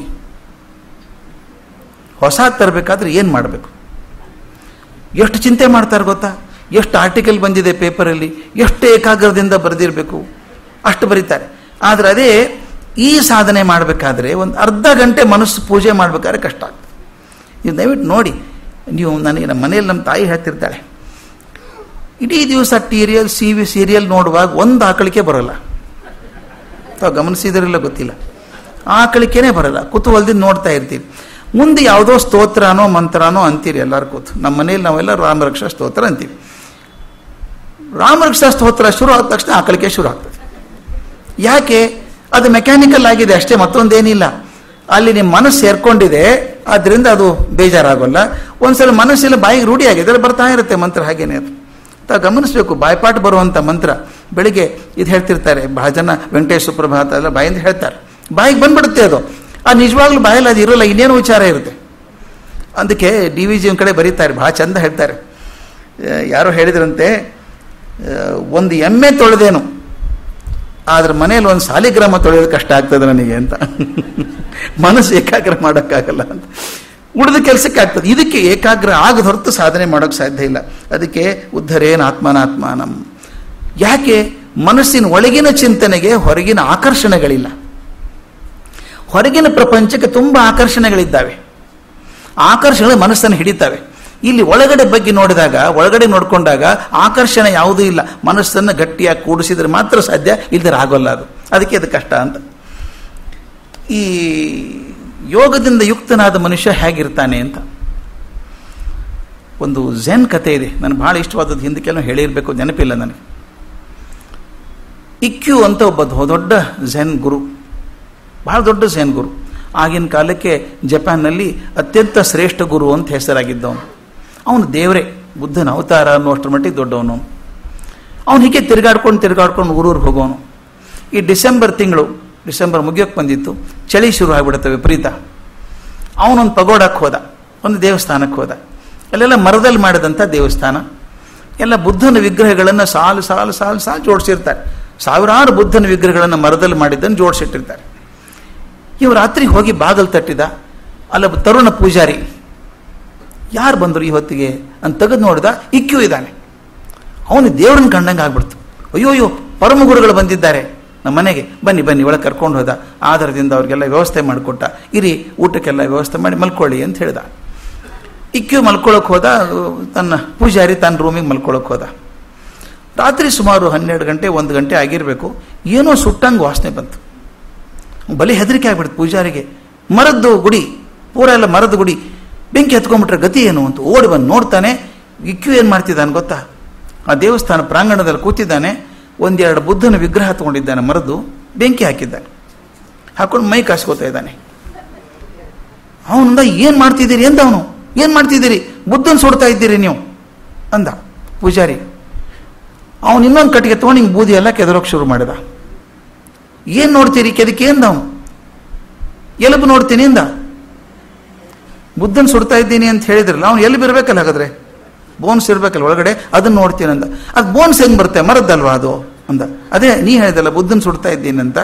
S1: ಹೊಸ ತರಬೇಕಾದ್ರೆ ಏನು ಮಾಡಬೇಕು ಎಷ್ಟು ಚಿಂತೆ ಮಾಡ್ತಾರೆ ಗೊತ್ತಾ ಎಷ್ಟು ಆರ್ಟಿಕಲ್ ಬಂದಿದೆ ಪೇಪರಲ್ಲಿ ಎಷ್ಟು ಏಕಾಗ್ರದಿಂದ ಬರೆದಿರಬೇಕು ಅಷ್ಟು ಬರೀತಾರೆ ಆದರೆ ಅದೇ ಈ ಸಾಧನೆ ಮಾಡಬೇಕಾದ್ರೆ ಒಂದು ಅರ್ಧ ಗಂಟೆ ಮನಸ್ಸು ಪೂಜೆ ಮಾಡಬೇಕಾದ್ರೆ ಕಷ್ಟ ಆಗ್ತದೆ ನೀವು ದಯವಿಟ್ಟು ನೋಡಿ ನೀವು ನನಗೆ ನಮ್ಮ ಮನೆಯಲ್ಲಿ ನಮ್ಮ ತಾಯಿ ಹೇಳ್ತಿರ್ತಾಳೆ ಇಡೀ ದಿವಸ ಟೀರಿಯಲ್ ಸಿ ವಿ ಸೀರಿಯಲ್ ನೋಡುವಾಗ ಒಂದು ಆಕಳಿಕೆ ಬರೋಲ್ಲ ತಾವು ಗಮನಿಸಿದ್ರಿಲ್ಲ ಗೊತ್ತಿಲ್ಲ ಆಕಳಿಕೆನೇ ಬರಲ್ಲ ಕುತೂಹಲದಿಂದ ನೋಡ್ತಾ ಇರ್ತೀವಿ ಮುಂದೆ ಯಾವುದೋ ಸ್ತೋತ್ರನೋ ಮಂತ್ರನೋ ಅಂತೀರಿ ಎಲ್ಲರೂ ಕೂತು ನಮ್ಮ ಮನೇಲಿ ನಾವೆಲ್ಲ ರಾಮರಕ್ಷಾ ಸ್ತೋತ್ರ ಅಂತೀವಿ ರಾಮರಕ್ಷಾ ಸ್ತೋತ್ರ ಶುರು ಆದ ತಕ್ಷಣ ಆಕಳಿಕೆ ಶುರು ಆಗ್ತದೆ ಯಾಕೆ ಅದು ಮೆಕ್ಯಾನಿಕಲ್ ಆಗಿದೆ ಅಷ್ಟೇ ಮತ್ತೊಂದೇನಿಲ್ಲ ಅಲ್ಲಿ ನಿಮ್ಮ ಮನಸ್ಸು ಸೇರ್ಕೊಂಡಿದೆ ಆದ್ದರಿಂದ ಅದು ಬೇಜಾರಾಗೋಲ್ಲ ಒಂದ್ಸಲ ಮನಸ್ಸೆಲ್ಲ ಬಾಯಿಗೆ ರೂಢಿ ಆಗಿದೆ ಅದು ಬರ್ತಾ ಇರುತ್ತೆ ಮಂತ್ರ ಹಾಗೇನೆ ಅದು ತಾವು ಗಮನಿಸಬೇಕು ಬಾಯ್ಪಾಠ ಬರುವಂಥ ಮಂತ್ರ ಬೆಳಿಗ್ಗೆ ಇದು ಹೇಳ್ತಿರ್ತಾರೆ ಬಹಳ ಜನ ವೆಂಕಟೇಶ ಸುಪ್ರಭಾತ ಎಲ್ಲ ಬಾಯಿಂದ ಹೇಳ್ತಾರೆ ಬಾಯಿಗೆ ಬಂದ್ಬಿಡುತ್ತೆ ಅದು ಆ ನಿಜವಾಗ್ಲೂ ಬಾಯಲ್ಲಿ ಅದು ಇರೋಲ್ಲ ಇನ್ನೇನು ವಿಚಾರ ಇರುತ್ತೆ ಅದಕ್ಕೆ ಡಿ ವಿ ಜಿ ಕಡೆ ಬರೀತಾರೆ ಭಾಳ ಚಂದ ಹೇಳ್ತಾರೆ ಆ, ಯಾರೋ ಹೇಳಿದ್ರಂತೆ ಆ, ಒಂದು ಎಮ್ಮೆ ತೊಳೆದೇನು ಆದ್ರೆ ಮನೇಲಿ ಒಂದು ಸಾಲಿಗ್ರಾಮ ತೊಳೆಯೋದು ಕಷ್ಟ ಆಗ್ತದೆ ನನಗೆ ಅಂತ ಮನಸ್ಸು ಏಕಾಗ್ರ ಮಾಡೋಕ್ಕಾಗಲ್ಲ ಅಂತ ಉಳಿದ ಕೆಲಸಕ್ಕೆ ಆಗ್ತದೆ ಇದಕ್ಕೆ ಏಕಾಗ್ರ ಆಗದ ಹೊರತು ಸಾಧನೆ ಮಾಡೋಕ್ಕೆ ಸಾಧ್ಯ ಇಲ್ಲ ಅದಕ್ಕೆ ಉದ್ಧರೇನ ಆತ್ಮನಾತ್ಮಾನಂ ಯಾಕೆ ಮನಸ್ಸಿನ ಒಳಗಿನ ಚಿಂತನೆಗೆ ಹೊರಗಿನ ಆಕರ್ಷಣೆಗಳಿಲ್ಲ ಹೊರಗಿನ ಪ್ರಪಂಚಕ್ಕೆ ತುಂಬ ಆಕರ್ಷಣೆಗಳಿದ್ದಾವೆ ಆಕರ್ಷಣೆಗಳು ಮನಸ್ಸನ್ನು ಹಿಡಿತವೆ ಇಲ್ಲಿ ಒಳಗಡೆ ಬಗ್ಗೆ ನೋಡಿದಾಗ ಒಳಗಡೆ ನೋಡಿಕೊಂಡಾಗ ಆಕರ್ಷಣೆ ಯಾವುದೂ ಇಲ್ಲ ಮನಸ್ಸನ್ನು ಗಟ್ಟಿಯಾಗಿ ಕೂಡಿಸಿದ್ರೆ ಮಾತ್ರ ಸಾಧ್ಯ ಇಲ್ದರೆ ಆಗೋಲ್ಲ ಅದು ಅದಕ್ಕೆ ಅದು ಕಷ್ಟ ಅಂತ ಈ ಯೋಗದಿಂದ ಯುಕ್ತನಾದ ಮನುಷ್ಯ ಹೇಗಿರ್ತಾನೆ ಅಂತ ಒಂದು ಝೆನ್ ಕತೆ ಇದೆ ನನಗೆ ಭಾಳ ಇಷ್ಟವಾದದ್ದು ಹಿಂದಕ್ಕೆಲ್ಲ ಹೇಳಿರಬೇಕು ನೆನಪಿಲ್ಲ ನನಗೆ ಇಕ್ಯು ಅಂತ ಒಬ್ಬ ದೊ- ದೊಡ್ಡ ಝೆನ್ ಗುರು ಬಹಳ ದೊಡ್ಡ ಝೆನ್ ಗುರು ಆಗಿನ ಕಾಲಕ್ಕೆ ಜಪಾನ್ನಲ್ಲಿ ಅತ್ಯಂತ ಶ್ರೇಷ್ಠ ಗುರು ಅಂತ ಹೆಸರಾಗಿದ್ದವನು ಅವನು ದೇವರೇ ಬುದ್ಧನ ಅವತಾರ ಅನ್ನುವಷ್ಟರ ಮಟ್ಟಿಗೆ ದೊಡ್ಡವನು ಅವನು ಹೀಗೆ ತಿರುಗಾಡ್ಕೊಂಡು ತಿರುಗಾಡ್ಕೊಂಡು ಊರೂರಿಗೆ ಹೋಗೋನು ಈ ಡಿಸೆಂಬರ್ ತಿಂಗಳು ಡಿಸೆಂಬರ್ ಮುಗಿಯೋಕ್ಕೆ ಬಂದಿತ್ತು ಚಳಿ ಶುರು ಆಗಿಬಿಡುತ್ತೆ ವಿಪರೀತ ಅವನೊಂದು ಪಗೋಡಕ್ಕೆ ಹೋದ ಒಂದು ದೇವಸ್ಥಾನಕ್ಕೆ ಹೋದ ಅಲ್ಲೆಲ್ಲ ಮರದಲ್ಲಿ ಮಾಡಿದಂಥ ದೇವಸ್ಥಾನ ಎಲ್ಲ ಬುದ್ಧನ ವಿಗ್ರಹಗಳನ್ನು ಸಾಲು ಸಾಲು ಸಾಲು ಸಾಲು ಜೋಡಿಸಿರ್ತಾರೆ ಸಾವಿರಾರು ಬುದ್ಧನ ವಿಗ್ರಹಗಳನ್ನು ಮರದಲ್ಲಿ ಮಾಡಿದ್ದನ್ನು ಜೋಡಿಸಿಟ್ಟಿರ್ತಾರೆ ಇವು ರಾತ್ರಿ ಹೋಗಿ ಬಾಗಲ್ ತಟ್ಟಿದ ಅಲ್ಲೊಬ್ಬ ತರುಣ ಪೂಜಾರಿ ಯಾರು ಬಂದರು ಈ ಹೊತ್ತಿಗೆ ಅಂತ ತೆಗೆದು ನೋಡಿದ ಇಕ್ಯೂ ಇದ್ದಾನೆ ಅವನು ದೇವ್ರನ್ನ ಕಂಡಂಗೆ ಆಗ್ಬಿಡ್ತು ಅಯ್ಯೋ ಅಯ್ಯೋ ಪರಮ ಗುರುಗಳು ಬಂದಿದ್ದಾರೆ ನಮ್ಮ ಮನೆಗೆ ಬನ್ನಿ ಬನ್ನಿ ಒಳಗೆ ಕರ್ಕೊಂಡು ಹೋದ ಆಧಾರದಿಂದ ಅವ್ರಿಗೆಲ್ಲ ವ್ಯವಸ್ಥೆ ಮಾಡಿಕೊಟ್ಟ ಇರಿ ಊಟಕ್ಕೆಲ್ಲ ವ್ಯವಸ್ಥೆ ಮಾಡಿ ಮಲ್ಕೊಳ್ಳಿ ಅಂತ ಹೇಳ್ದ ಇಕ್ಯೂ ಮಲ್ಕೊಳ್ಳೋಕೆ ಹೋದ ತನ್ನ ಪೂಜಾರಿ ತನ್ನ ರೂಮಿಗೆ ಮಲ್ಕೊಳ್ಳೋಕೆ ಹೋದ ರಾತ್ರಿ ಸುಮಾರು ಹನ್ನೆರಡು ಗಂಟೆ ಒಂದು ಗಂಟೆ ಆಗಿರಬೇಕು ಏನೋ ಸುಟ್ಟಂಗೆ ವಾಸನೆ ಬಂತು ಬಲಿ ಹೆದರಿಕೆ ಆಗ್ಬಿಡ್ತು ಪೂಜಾರಿಗೆ ಮರದ್ದು ಗುಡಿ ಪೂರ ಎಲ್ಲ ಮರದ ಗುಡಿ ಬೆಂಕಿ ಹತ್ಕೊಂಡ್ಬಿಟ್ರೆ ಗತಿ ಏನು ಅಂತ ಓಡಿ ಬಂದು ನೋಡ್ತಾನೆ ಇಕ್ಯೂ ಏನು ಮಾಡ್ತಿದ್ದಾನೆ ಗೊತ್ತಾ ಆ ದೇವಸ್ಥಾನ ಪ್ರಾಂಗಣದಲ್ಲಿ ಕೂತಿದ್ದಾನೆ ಒಂದೆರಡು ಬುದ್ಧನ ವಿಗ್ರಹ ತಗೊಂಡಿದ್ದಾನೆ ಮರದ್ದು ಬೆಂಕಿ ಹಾಕಿದ್ದಾನೆ ಹಾಕೊಂಡು ಮೈ ಕಾಸ್ಕೋತಾ ಇದ್ದಾನೆ ಅವನಿಂದ ಏನು ಮಾಡ್ತಿದ್ದೀರಿ ಅಂತ ಅವನು ಏನು ಮಾಡ್ತಿದ್ದೀರಿ ಬುದ್ಧನ್ ಸುಡ್ತಾ ಇದ್ದೀರಿ ನೀವು ಅಂದ ಪೂಜಾರಿ ಅವನು ಇನ್ನೊಂದು ಕಟ್ಟಿಗೆ ತೊಗೊಂಡು ಹಿಂಗೆ ಬೂದಿ ಎಲ್ಲ ಕೆದರೋಕೆ ಶುರು ಮಾಡಿದ ಏನು ನೋಡ್ತೀರಿ ಕೆದಕ್ಕೆ ಅಂದ ಅವನು ಎಲುಬು ನೋಡ್ತೀನಿ ಅಂದ ಬುದ್ಧನ್ ಸುಡ್ತಾ ಇದ್ದೀನಿ ಅಂತ ಹೇಳಿದ್ರಲ್ಲ ಅವ್ನು ಎಲ್ಲಿ ಬಿರ್ಬೇಕಲ್ಲ ಹಾಗಾದ್ರೆ ಬೋನ್ಸ್ ಇರ್ಬೇಕಲ್ಲ ಒಳಗಡೆ ಅದನ್ನ ನೋಡ್ತೀನಿ ಅಂದ ಅದು ಬೋನ್ಸ್ ಹೆಂಗ್ ಬರುತ್ತೆ ಮರದ್ದಲ್ವಾ ಅದು ಅಂದ ಅದೇ ನೀ ಹೇಳಿದಲ್ಲ ಬುದ್ಧನ್ ಸುಡ್ತಾ ಇದ್ದೀನಿ ಅಂತ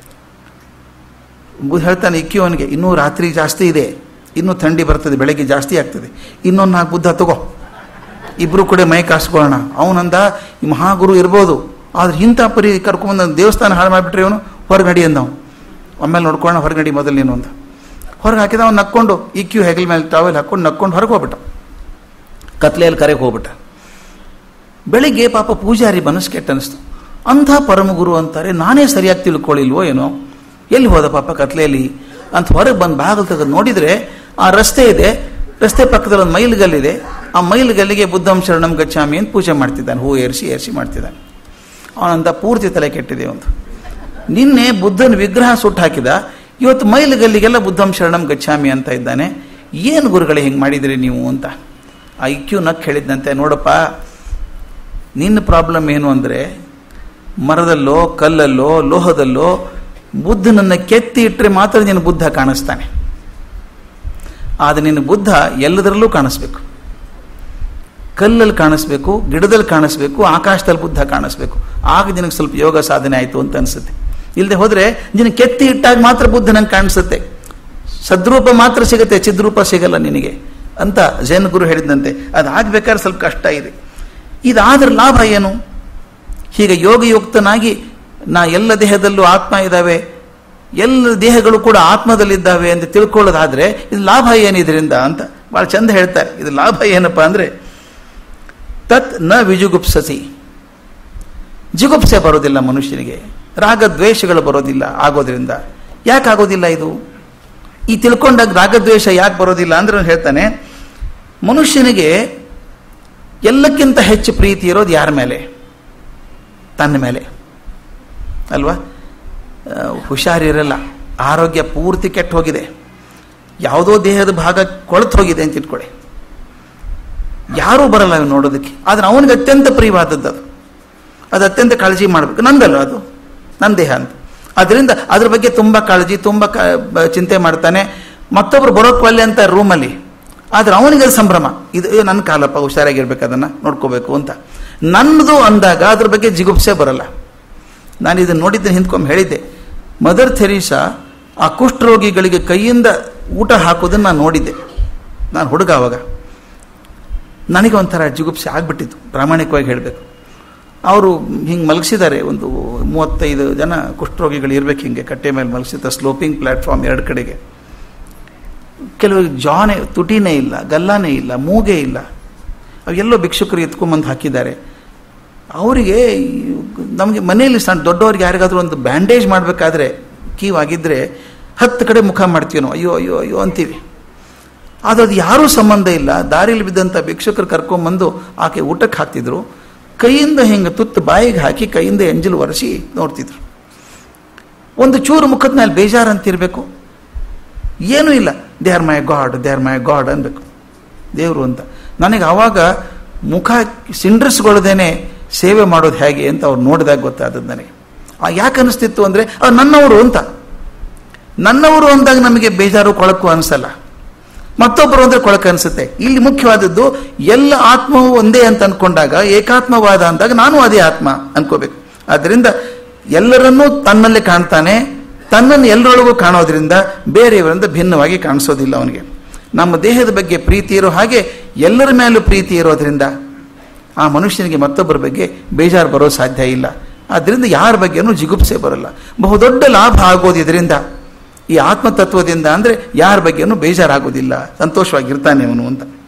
S1: ಬುದ್ಧ ಹೇಳ್ತಾನೆ ಇಕ್ಕಿಯವನಿಗೆ ಇನ್ನೂ ರಾತ್ರಿ ಜಾಸ್ತಿ ಇದೆ ಇನ್ನೂ ಥಂಡಿ ಬರ್ತದೆ ಬೆಳಗ್ಗೆ ಜಾಸ್ತಿ ಆಗ್ತದೆ ಇನ್ನೊಂದು ನಾಲ್ಕು ಬುದ್ಧ ತಗೋ ಇಬ್ರು ಕೂಡ ಮೈ ಕಾಸ್ಕೊಳ್ಳೋಣ ಅವನಂದ ಈ ಮಹಾಗುರು ಇರ್ಬೋದು ಆದ್ರೆ ಇಂಥ ಪರಿ ಕರ್ಕೊಂಬಂದ ದೇವಸ್ಥಾನ ಹಾಳು ಮಾಡಿಬಿಟ್ರೆ ಅವನು ಹೊರಗೆ ನಡಿ ಅಂದ ಅವ್ನು. ಆಮೇಲೆ ನೋಡ್ಕೊಳ್ಳೋಣ ಹೊರಗೆ ನಡಿ ಮೊದಲು ನೀನು ಅಂತ ಹೊರಗೆ ಹಾಕಿದ ಅವ್ನು ನಕ್ಕೊಂಡು ಈ ಕ್ಯೂ ಹೆಗಲ್ ಮೇಲೆ ಟಾವೆಲ್ ಹಾಕೊಂಡು ನಕ್ಕೊಂಡು ಹೊರಗೆ ಹೋಗ್ಬಿಟ್ಟ ಕತ್ಲೆಯಲ್ಲಿ ಕರೆಗೆ ಹೋಗ್ಬಿಟ್ಟ ಬೆಳಿಗ್ಗೆ ಪಾಪ ಪೂಜಾರಿ ಮನಸ್ಸು ಕೆಟ್ಟ ಅನಿಸ್ತು ಅಂಥ ಪರಮಗುರು ಅಂತಾರೆ ನಾನೇ ಸರಿಯಾಗಿ ತಿಳ್ಕೊಳ್ಳಿಲ್ವೋ ಏನೋ ಎಲ್ಲಿ ಹೋದ ಪಾಪ ಕತ್ಲೆಯಲ್ಲಿ ಅಂತ ಹೊರಗೆ ಬಂದು ಬಾಗಿಲು ತೆಗೆದು ನೋಡಿದರೆ ಆ ರಸ್ತೆ ಇದೆ ರಸ್ತೆ ಪಕ್ಕದಲ್ಲಿ ಒಂದು ಮೈಲ್ಗಲ್ಲಿದೆ ಆ ಮೈಲ್ಗಲ್ಲಿಗೆ ಬುದ್ಧಂ ಶರಣಂ ಗಚ್ಚಾಮಿ ಅಂತ ಪೂಜೆ ಮಾಡ್ತಿದ್ದಾನೆ ಹೂ ಏರಿಸಿ ಏರಿಸಿ ಮಾಡ್ತಿದ್ದಾನೆ ಅವನಂತ ಪೂರ್ತಿ ತಲೆ ಕೆಟ್ಟಿದೆ ಒಂದು ನಿನ್ನೆ ಬುದ್ಧನ ವಿಗ್ರಹ ಸುಟ್ಟು ಹಾಕಿದ ಇವತ್ತು ಮೈಲುಗಲ್ಲಿಗೆಲ್ಲ ಬುದ್ಧಂ ಶರಣಂ ಗಚ್ಚಾಮಿ ಅಂತ ಇದ್ದಾನೆ ಏನು ಗುರುಗಳೇ ಹಿಂಗೆ ಮಾಡಿದಿರಿ ನೀವು ಅಂತ ಆ ಇಕ್ಯೂ ನಕ್ ಹೇಳಿದ್ದಂತೆ ನೋಡಪ್ಪ ನಿನ್ನ ಪ್ರಾಬ್ಲಮ್ ಏನು ಅಂದರೆ ಮರದಲ್ಲೋ ಕಲ್ಲಲ್ಲೋ ಲೋಹದಲ್ಲೋ ಬುದ್ಧನನ್ನು ಕೆತ್ತಿ ಇಟ್ಟರೆ ಮಾತ್ರ ನಿನ್ನ ಬುದ್ಧ ಕಾಣಿಸ್ತಾನೆ ಆದರೆ ನಿನ್ನ ಬುದ್ಧ ಎಲ್ಲದರಲ್ಲೂ ಕಾಣಿಸ್ಬೇಕು ಕಲ್ಲಲ್ಲಿ ಕಾಣಿಸ್ಬೇಕು ಗಿಡದಲ್ಲಿ ಕಾಣಿಸ್ಬೇಕು ಆಕಾಶದಲ್ಲಿ ಬುದ್ಧ ಕಾಣಿಸ್ಬೇಕು ಆಗ ನಿನಗೆ ಸ್ವಲ್ಪ ಯೋಗ ಸಾಧನೆ ಆಯಿತು ಅಂತ ಅನಿಸುತ್ತೆ ಇಲ್ಲದೆ ಹೋದರೆ ನಿನಗೆ ಕೆತ್ತಿ ಇಟ್ಟಾಗ ಮಾತ್ರ ಬುದ್ಧ ನಂಗೆ ಕಾಣಿಸುತ್ತೆ ಸದ್ರೂಪ ಮಾತ್ರ ಸಿಗುತ್ತೆ ಚಿದ್ರೂಪ ಸಿಗಲ್ಲ ನಿನಗೆ ಅಂತ ಜೈನ ಗುರು ಹೇಳಿದಂತೆ ಅದು ಆಗ್ಬೇಕಾದ್ರೆ ಸ್ವಲ್ಪ ಕಷ್ಟ ಇದೆ ಇದಾದ್ರ ಲಾಭ ಏನು ಹೀಗೆ ಯೋಗಯುಕ್ತನಾಗಿ ನಾ ಎಲ್ಲ ದೇಹದಲ್ಲೂ ಆತ್ಮ ಇದ್ದಾವೆ ಎಲ್ಲ ದೇಹಗಳು ಕೂಡ ಆತ್ಮದಲ್ಲಿದ್ದಾವೆ ಅಂತ ತಿಳ್ಕೊಳ್ಳೋದಾದ್ರೆ ಇದು ಲಾಭ ಏನಿದ್ರಿಂದ ಅಂತ ಭಾಳ ಚಂದ ಹೇಳ್ತಾರೆ ಇದು ಲಾಭ ಏನಪ್ಪ ಅಂದರೆ ತತ್ ನ ವಿಜುಗುಪ್ಸಸಿ ಜಿಗುಪ್ಸೆ ಬರೋದಿಲ್ಲ ಮನುಷ್ಯನಿಗೆ ರಾಗದ್ವೇಷಗಳು ಬರೋದಿಲ್ಲ ಆಗೋದ್ರಿಂದ ಯಾಕೆ ಆಗೋದಿಲ್ಲ ಇದು ಈ ತಿಳ್ಕೊಂಡಾಗ ರಾಗದ್ವೇಷ ಯಾಕೆ ಬರೋದಿಲ್ಲ ಅಂದ್ರೆ ಅವ್ನು ಹೇಳ್ತಾನೆ ಮನುಷ್ಯನಿಗೆ ಎಲ್ಲಕ್ಕಿಂತ ಹೆಚ್ಚು ಪ್ರೀತಿ ಇರೋದು ಯಾರ ಮೇಲೆ ತನ್ನ ಮೇಲೆ ಅಲ್ವಾ ಆ, ಹುಷಾರಿರಲ್ಲ ಆರೋಗ್ಯ ಪೂರ್ತಿ ಕೆಟ್ಟು ಹೋಗಿದೆ ಯಾವುದೋ ದೇಹದ ಭಾಗ ಕೊಳತು ಹೋಗಿದೆ ಅಂತ ಇಟ್ಕೊಳ್ಳಿ ಯಾರೂ ಬರಲ್ಲ ಅವ್ನು ನೋಡೋದಕ್ಕೆ ಆದರೆ ಅವನಿಗೆ ಅತ್ಯಂತ ಪ್ರಿಯವಾದದ್ದು ಅದು ಅದು ಅತ್ಯಂತ ಕಾಳಜಿ ಮಾಡಬೇಕು ನಂದಲ್ಲ ಅದು ನನ್ನ ದೇಹ ಅಂತ ಅದರಿಂದ ಅದ್ರ ಬಗ್ಗೆ ತುಂಬ ಕಾಳಜಿ ತುಂಬ ಕ ಬ- ಚಿಂತೆ ಮಾಡ್ತಾನೆ ಮತ್ತೊಬ್ರು ಬರೋಕ್ ಒಲ್ಲೆ ಅಂತ ರೂಮಲ್ಲಿ ಆದರೆ ಅವನಿಗೆ ಅದು ಸಂಭ್ರಮ ಇದು ಇದು ನನ್ನ ಕಾಲಪ್ಪ ಹುಷಾರಾಗಿರ್ಬೇಕು ಅದನ್ನು ನೋಡ್ಕೋಬೇಕು ಅಂತ ನನ್ನದು ಅಂದಾಗ ಅದ್ರ ಬಗ್ಗೆ ಜಿಗುಪ್ಸೆ ಬರಲ್ಲ ನಾನು ಇದನ್ನು ನೋಡಿದ್ದೆ ಹಿಂದ್ಕೊಮ್ಮೆ ಹೇಳಿದ್ದೆ ಮದರ್ ಥೆರೀಸಾ ಆ ಕುಷ್ಠರೋಗಿಗಳಿಗೆ ಕೈಯಿಂದ ಊಟ ಹಾಕೋದನ್ನು ನಾನು ನೋಡಿದ್ದೆ ನಾನು ಹುಡುಗ ಅವಾಗ ನನಗೆ ಒಂಥರ ಜಿಗುಪ್ಸೆ ಆಗ್ಬಿಟ್ಟಿತ್ತು ಪ್ರಾಮಾಣಿಕವಾಗಿ ಹೇಳಬೇಕು ಅವರು ಹಿಂಗೆ ಮಲಗಿಸಿದ್ದಾರೆ ಒಂದು ಮೂವತ್ತೈದು ಜನ ಕುಷ್ಠರೋಗಿಗಳು ಇರ್ಬೇಕು ಹಿಂಗೆ ಕಟ್ಟೆ ಮೇಲೆ ಮಲಗಿಸಿದ ಸ್ಲೋಪಿಂಗ್ ಪ್ಲ್ಯಾಟ್ಫಾರ್ಮ್ ಎರಡು ಕಡೆಗೆ ಕೆಲವರಿಗೆ ಜಾನೆ ತುಟಿನೇ ಇಲ್ಲ ಗಲ್ಲಾನೇ ಇಲ್ಲ ಮೂಗೇ ಇಲ್ಲ ಅವೆಲ್ಲೋ ಭಿಕ್ಷುಕರು ಎತ್ಕೊಂಬಂದು ಹಾಕಿದ್ದಾರೆ ಅವರಿಗೆ ನಮಗೆ ಮನೆಯಲ್ಲಿ ಸಣ್ಣ ದೊಡ್ಡವ್ರಿಗೆ ಯಾರಿಗಾದ್ರೂ ಒಂದು ಬ್ಯಾಂಡೇಜ್ ಮಾಡಬೇಕಾದ್ರೆ ಕೀವಾಗಿದ್ದರೆ ಹತ್ತು ಕಡೆ ಮುಖ ಮಾಡ್ತೀವಿ ನಾವು ಅಯ್ಯೋ ಅಯ್ಯೋ ಅಯ್ಯೋ ಅಂತೀವಿ ಆದರೆ ಅದು ಯಾರೂ ಸಂಬಂಧ ಇಲ್ಲ ದಾರಿಲಿ ಬಿದ್ದಂಥ ಭಿಕ್ಷುಕರು ಕರ್ಕೊಂಬಂದು ಆಕೆ ಊಟಕ್ಕೆ ಹಾಕ್ತಿದ್ರು ಕೈಯಿಂದ ಹಿಂಗೆ ತುತ್ತು ಬಾಯಿಗೆ ಹಾಕಿ ಕೈಯಿಂದ ಎಂಜಲು ಒರೆಸಿ ನೋಡ್ತಿದ್ರು ಒಂದು ಚೂರು ಮುಖದ ಮೇಲೆ ಬೇಜಾರು ಅಂತಿರಬೇಕು ಏನೂ ಇಲ್ಲ they are my god they are my god ಅನ್ಬೇಕು ದೇವರು ಅಂತ ನನಗೆ ಆವಾಗ ಮುಖ ಸಿಂಡ್ರಿಸ್ಗೊಳ್ದೇನೆ ಸೇವೆ ಮಾಡೋದು ಹೇಗೆ ಅಂತ ಅವ್ರು ನೋಡಿದಾಗ ಗೊತ್ತಾದದ್ದು ನನಗೆ ಆ ಯಾಕೆ ಅನಿಸ್ತಿತ್ತು ಅಂದರೆ ಅವ್ರು ನನ್ನವರು ಅಂತ ನನ್ನವರು ಅಂದಾಗ ನಮಗೆ ಬೇಜಾರು ಕೊಳಕು ಅನಿಸಲ್ಲ ಮತ್ತೊಬ್ಬರು ಅಂದರೆ ಕೊಳಕು ಅನಿಸುತ್ತೆ ಇಲ್ಲಿ ಮುಖ್ಯವಾದದ್ದು ಎಲ್ಲ ಆತ್ಮವು ಒಂದೇ ಅಂತ ಅನ್ಕೊಂಡಾಗ ಏಕಾತ್ಮವಾದ ಅಂದಾಗ ನಾನು ಅದೇ ಆತ್ಮ ಅನ್ಕೋಬೇಕು ಆದ್ದರಿಂದ ಎಲ್ಲರನ್ನೂ ತನ್ನಲ್ಲೇ ಕಾಣ್ತಾನೆ ತನ್ನನ್ನು ಎಲ್ಲರೊಳಗೂ ಕಾಣೋದ್ರಿಂದ ಬೇರೆಯವರಿಂದ ಭಿನ್ನವಾಗಿ ಕಾಣಿಸೋದಿಲ್ಲ ಅವನಿಗೆ ನಮ್ಮ ದೇಹದ ಬಗ್ಗೆ ಪ್ರೀತಿ ಇರೋ ಹಾಗೆ ಎಲ್ಲರ ಮೇಲೂ ಪ್ರೀತಿ ಇರೋದ್ರಿಂದ ಆ ಮನುಷ್ಯನಿಗೆ ಮತ್ತೊಬ್ಬರ ಬಗ್ಗೆ ಬೇಜಾರು ಬರೋ ಸಾಧ್ಯ ಇಲ್ಲ ಆದ್ದರಿಂದ ಯಾರ ಬಗ್ಗೆನೂ ಜಿಗುಪ್ಸೆ ಬರಲ್ಲ ಬಹುದೊಡ್ಡ ಲಾಭ ಆಗೋದು ಇದರಿಂದ ಈ ಆತ್ಮತತ್ವದಿಂದ ಅಂದರೆ ಯಾರ ಬಗ್ಗೆನೂ ಬೇಜಾರಾಗೋದಿಲ್ಲ ಸಂತೋಷವಾಗಿರ್ತಾನೆ ಅವನು ಅಂತ